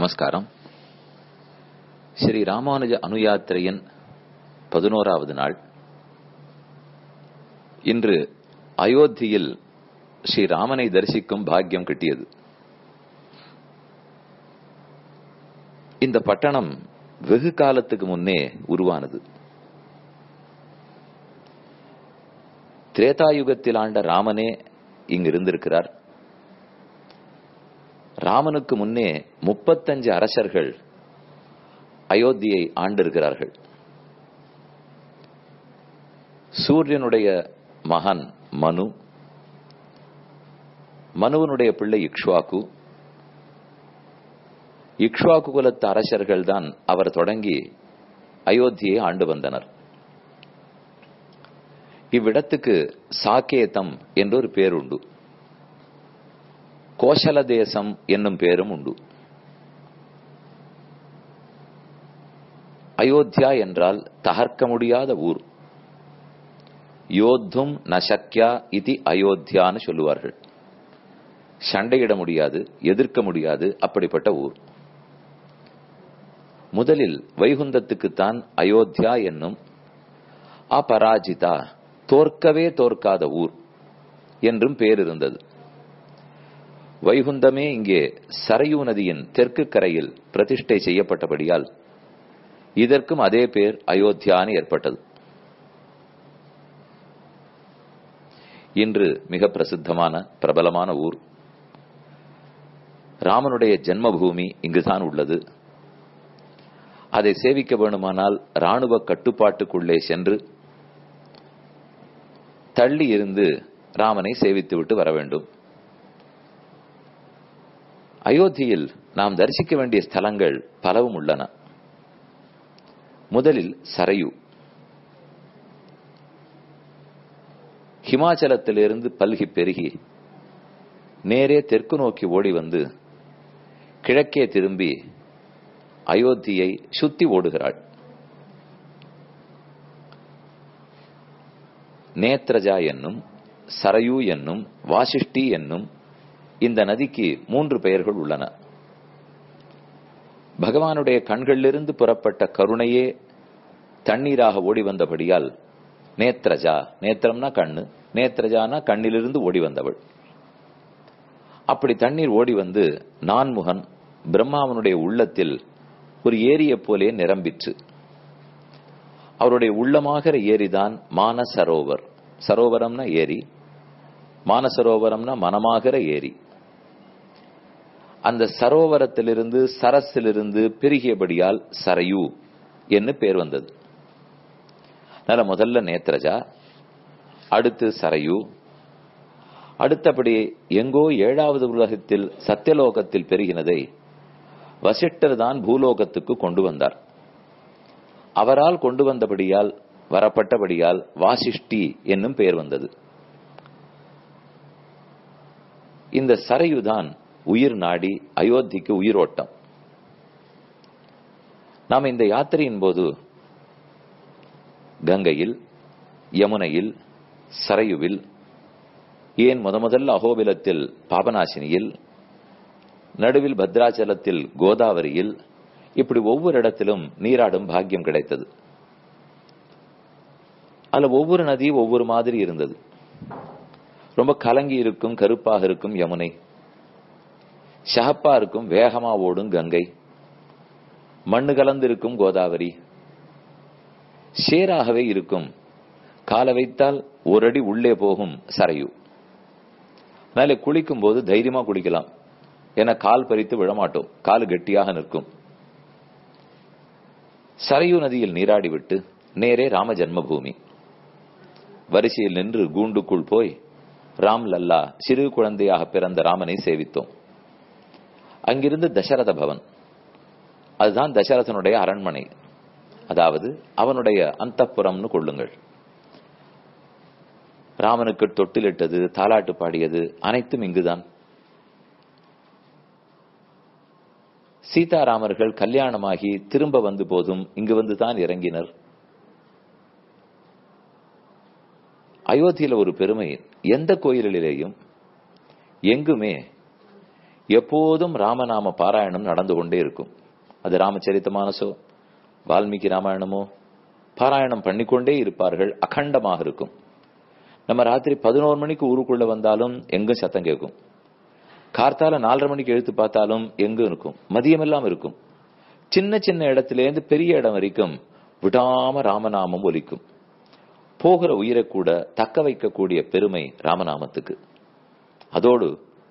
நமஸ்காரம் ஸ்ரீ ராமானுஜ அனுயாத்திரையின் பதினோராவது நாள் இன்று அயோத்தியில் ஸ்ரீ ராமனை தரிசிக்கும் பாக்கியம் கிட்டியது இந்த பட்டணம் வெகு காலத்துக்கு முன்னே உருவானது திரேதாயுகத்தில் ஆண்ட ராமனே இங்கு இருந்திருக்கிறார் ராமனுக்கு முன்னே முப்பத்தஞ்சு அரசர்கள் அயோத்தியை ஆண்டிருக்கிறார்கள் சூரியனுடைய மகன் மனு மனுவனுடைய பிள்ளை இக்ஷ்வாக்கு இக்ஷ்வாக்கு குலத்து அரசர்கள் தான் அவர் தொடங்கி அயோத்தியை ஆண்டு வந்தனர் இவ்விடத்துக்கு சாக்கேதம் என்றொரு பேர் உண்டு கோசல தேசம் என்னும் பேரும் உண்டு அயோத்தியா என்றால் தகர்க்க முடியாத ஊர் யோத்தும் நசக்யா இது அயோத்தியான்னு சொல்லுவார்கள் சண்டையிட முடியாது எதிர்க்க முடியாது அப்படிப்பட்ட ஊர் முதலில் வைகுந்தத்துக்குத்தான் அயோத்தியா என்னும் அபராஜிதா தோற்கவே தோற்காத ஊர் என்றும் பேர் இருந்தது வைகுந்தமே இங்கே சரையூ நதியின் தெற்கு கரையில் பிரதிஷ்டை செய்யப்பட்டபடியால் இதற்கும் அதே பேர் அயோத்தியான்னு ஏற்பட்டது இன்று மிக பிரசித்தமான பிரபலமான ஊர் ராமனுடைய ஜென்மபூமி இங்குதான் உள்ளது அதை சேவிக்க வேண்டுமானால் ராணுவ கட்டுப்பாட்டுக்குள்ளே சென்று தள்ளி இருந்து ராமனை சேவித்துவிட்டு வர வேண்டும் அயோத்தியில் நாம் தரிசிக்க வேண்டிய ஸ்தலங்கள் பலவும் உள்ளன முதலில் சரையு ஹிமாச்சலத்திலிருந்து பல்கி பெருகி நேரே தெற்கு நோக்கி ஓடி வந்து கிழக்கே திரும்பி அயோத்தியை சுத்தி ஓடுகிறாள் நேத்ரஜா என்னும் சரையூ என்னும் வாசிஷ்டி என்னும் இந்த நதிக்கு மூன்று பெயர்கள் உள்ளன பகவானுடைய கண்களிலிருந்து புறப்பட்ட கருணையே தண்ணீராக ஓடி வந்தபடியால் நேத்ரஜா நேத்திரம்னா கண்ணு நேத்ரஜானா கண்ணிலிருந்து ஓடி வந்தவள் அப்படி தண்ணீர் ஓடி வந்து நான்முகன் பிரம்மாவனுடைய உள்ளத்தில் ஒரு ஏரிய போலே நிரம்பிற்று அவருடைய உள்ளமாகிற ஏரிதான் மானசரோவர் சரோவரம்னா ஏரி மானசரோவரம்னா மனமாகிற ஏரி அந்த சரோவரத்திலிருந்து சரஸிலிருந்து பெருகியபடியால் சரையு என்று பேர் வந்தது அதனால முதல்ல நேத்ரஜா அடுத்து சரையு அடுத்தபடி எங்கோ ஏழாவது உலகத்தில் சத்தியலோகத்தில் பெருகினதை வசிஷ்டர் தான் பூலோகத்துக்கு கொண்டு வந்தார் அவரால் கொண்டு வந்தபடியால் வரப்பட்டபடியால் வாசிஷ்டி என்னும் பெயர் வந்தது இந்த சரையுதான் உயிர் நாடி அயோத்திக்கு உயிரோட்டம் நாம் இந்த யாத்திரையின் போது கங்கையில் யமுனையில் சரையுவில் ஏன் முத முதல்ல அகோபிலத்தில் பாபநாசினியில் நடுவில் பத்ராச்சலத்தில் கோதாவரியில் இப்படி ஒவ்வொரு இடத்திலும் நீராடும் பாக்கியம் கிடைத்தது அதுல ஒவ்வொரு நதி ஒவ்வொரு மாதிரி இருந்தது ரொம்ப கலங்கி இருக்கும் கருப்பாக இருக்கும் யமுனை ஷஹப்பா இருக்கும் வேகமா ஓடும் கங்கை மண்ணு கலந்து இருக்கும் கோதாவரி சேராகவே இருக்கும் கால வைத்தால் ஒரு அடி உள்ளே போகும் சரையு மேலே குளிக்கும் போது தைரியமா குளிக்கலாம் என கால் பறித்து விழமாட்டோம் கால் கெட்டியாக நிற்கும் சரையு நதியில் நீராடி விட்டு நேரே ராம ஜன்மபூமி வரிசையில் நின்று கூண்டுக்குள் போய் ராம் லல்லா சிறு குழந்தையாக பிறந்த ராமனை சேவித்தோம் அங்கிருந்து தசரத பவன் அதுதான் தசரதனுடைய அரண்மனை அதாவது அவனுடைய அந்தப்புறம்னு கொள்ளுங்கள் ராமனுக்கு தொட்டிலிட்டது தாலாட்டு பாடியது அனைத்தும் இங்குதான் சீதாராமர்கள் கல்யாணமாகி திரும்ப வந்து போதும் இங்கு வந்து தான் இறங்கினர் அயோத்தியில ஒரு பெருமை எந்த கோயிலிலேயும் எங்குமே எப்போதும் ராமநாம பாராயணம் நடந்து கொண்டே இருக்கும் அது ராமச்சரித்த மானசோ வால்மீகி ராமாயணமோ பாராயணம் பண்ணிக்கொண்டே இருப்பார்கள் அகண்டமாக இருக்கும் நம்ம ராத்திரி பதினோரு மணிக்கு ஊருக்குள்ள வந்தாலும் எங்கும் சத்தம் கேட்கும் கார்த்தால நாலரை மணிக்கு எழுத்து பார்த்தாலும் எங்கும் இருக்கும் மதியம் எல்லாம் இருக்கும் சின்ன சின்ன இடத்திலேருந்து பெரிய இடம் வரைக்கும் விடாம ராமநாமம் ஒலிக்கும் போகிற உயிரை கூட தக்க வைக்கக்கூடிய பெருமை ராமநாமத்துக்கு அதோடு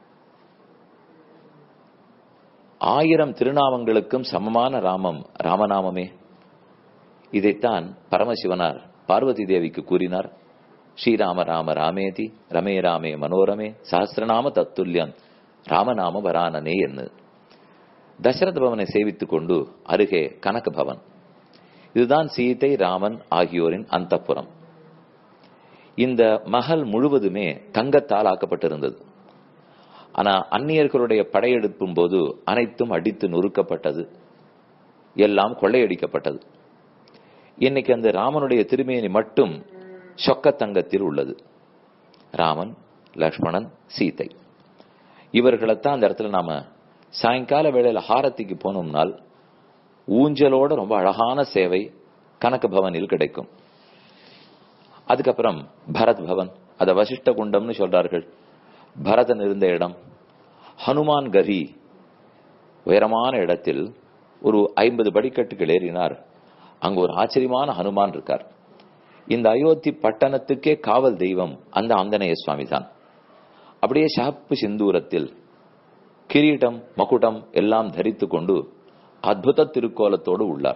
ஆயிரம் திருநாமங்களுக்கும் சமமான ராமம் ராமநாமமே இதைத்தான் பரமசிவனார் பார்வதி தேவிக்கு கூறினார் ஸ்ரீராம ராம ராமேதி ரமே ராமே மனோரமே சஹசிரநாம தத்துல்யம் ராமநாம வரானனே என்று தசரத பவனை சேவித்துக் கொண்டு அருகே கனக பவன் இதுதான் சீதை ராமன் ஆகியோரின் அந்தப்புறம் இந்த மகள் முழுவதுமே தங்கத்தால் ஆக்கப்பட்டிருந்தது ஆனா அந்நியர்களுடைய படையெடுப்பும் போது அனைத்தும் அடித்து நொறுக்கப்பட்டது எல்லாம் கொள்ளையடிக்கப்பட்டது இன்னைக்கு அந்த ராமனுடைய திருமேனி மட்டும் சொக்க தங்கத்தில் உள்ளது ராமன் லக்ஷ்மணன் சீதை இவர்களைத்தான் அந்த இடத்துல நாம சாயங்கால வேளையில ஹாரத்திக்கு போனோம்னால் ஊஞ்சலோட ரொம்ப அழகான சேவை கனக பவனில் கிடைக்கும் அதுக்கப்புறம் பரத் பவன் அத வசிஷ்ட குண்டம்னு சொல்றார்கள் பரதன் இருந்த இடம் ஹனுமான் கரி உயரமான இடத்தில் ஒரு ஐம்பது படிக்கட்டுகள் ஏறினார் அங்க ஒரு ஆச்சரியமான ஹனுமான் இருக்கார் இந்த அயோத்தி பட்டணத்துக்கே காவல் தெய்வம் அந்த ஆஞ்சநேய சுவாமி தான் அப்படியே ஷாப்பு சிந்தூரத்தில் கிரீடம் மகுடம் எல்லாம் தரித்து கொண்டு அத்புத திருக்கோலத்தோடு உள்ளார்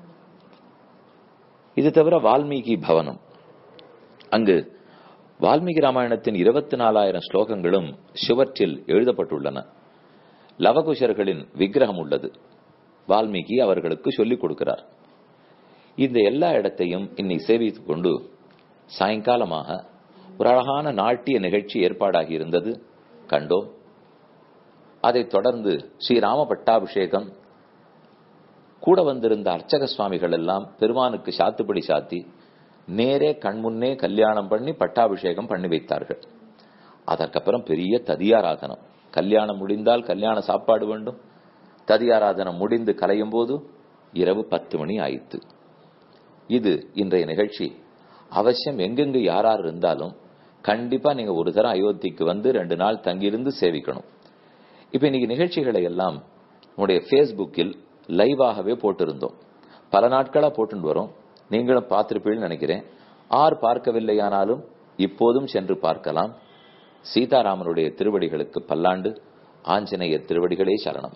இது தவிர வால்மீகி பவனம் அங்கு வால்மீகி ராமாயணத்தின் இருபத்தி நாலாயிரம் ஸ்லோகங்களும் சுவற்றில் எழுதப்பட்டுள்ளன லவகுஷர்களின் விக்கிரகம் உள்ளது வால்மீகி அவர்களுக்கு சொல்லிக் கொடுக்கிறார் இந்த எல்லா இடத்தையும் இன்னை சேவித்துக் கொண்டு சாயங்காலமாக ஒரு அழகான நாட்டிய நிகழ்ச்சி ஏற்பாடாகி இருந்தது கண்டோம் அதைத் தொடர்ந்து ஸ்ரீராம பட்டாபிஷேகம் கூட வந்திருந்த அர்ச்சக சுவாமிகள் எல்லாம் பெருமானுக்கு சாத்துப்படி சாத்தி நேரே கண்முன்னே கல்யாணம் பண்ணி பட்டாபிஷேகம் பண்ணி வைத்தார்கள் அதற்கப்புறம் பெரிய ததியாராதனம் கல்யாணம் முடிந்தால் கல்யாண சாப்பாடு வேண்டும் ததியாராதனம் முடிந்து கலையும் போது இரவு பத்து மணி ஆயிற்று இது இன்றைய நிகழ்ச்சி அவசியம் எங்கெங்கு யாரார் இருந்தாலும் கண்டிப்பா நீங்க ஒரு தரம் அயோத்திக்கு வந்து ரெண்டு நாள் தங்கியிருந்து சேவிக்கணும் இப்ப இன்னைக்கு நிகழ்ச்சிகளை எல்லாம் நம்முடைய ஃபேஸ்புக்கில் லைவாகவே போட்டிருந்தோம் பல நாட்களா போட்டு வரோம் நீங்களும் பார்த்திருப்பீர்கள் நினைக்கிறேன் ஆர் பார்க்கவில்லையானாலும் இப்போதும் சென்று பார்க்கலாம் சீதாராமனுடைய திருவடிகளுக்கு பல்லாண்டு ஆஞ்சநேயர் திருவடிகளே சரணம்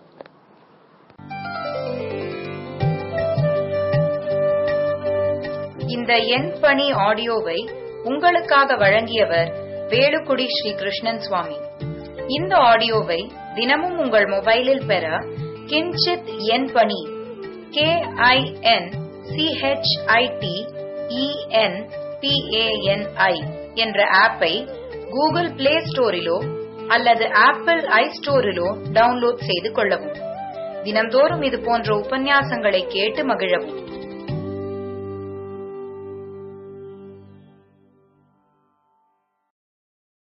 இந்த எண் பணி ஆடியோவை உங்களுக்காக வழங்கியவர் வேலுக்குடி ஸ்ரீ கிருஷ்ணன் சுவாமி இந்த ஆடியோவை தினமும் உங்கள் மொபைலில் பெற கிஞ்சித் எண் பணி கே ஐ என் சிஹெச்ஐடி இஎன் பிஏஎன்ஐ என்ற ஆப்பை கூகுள் பிளே ஸ்டோரிலோ அல்லது ஆப்பிள் ஐ ஸ்டோரிலோ டவுன்லோட் செய்து கொள்ளவும் தினம்தோறும் இது போன்ற உபன்யாசங்களை கேட்டு மகிழவும்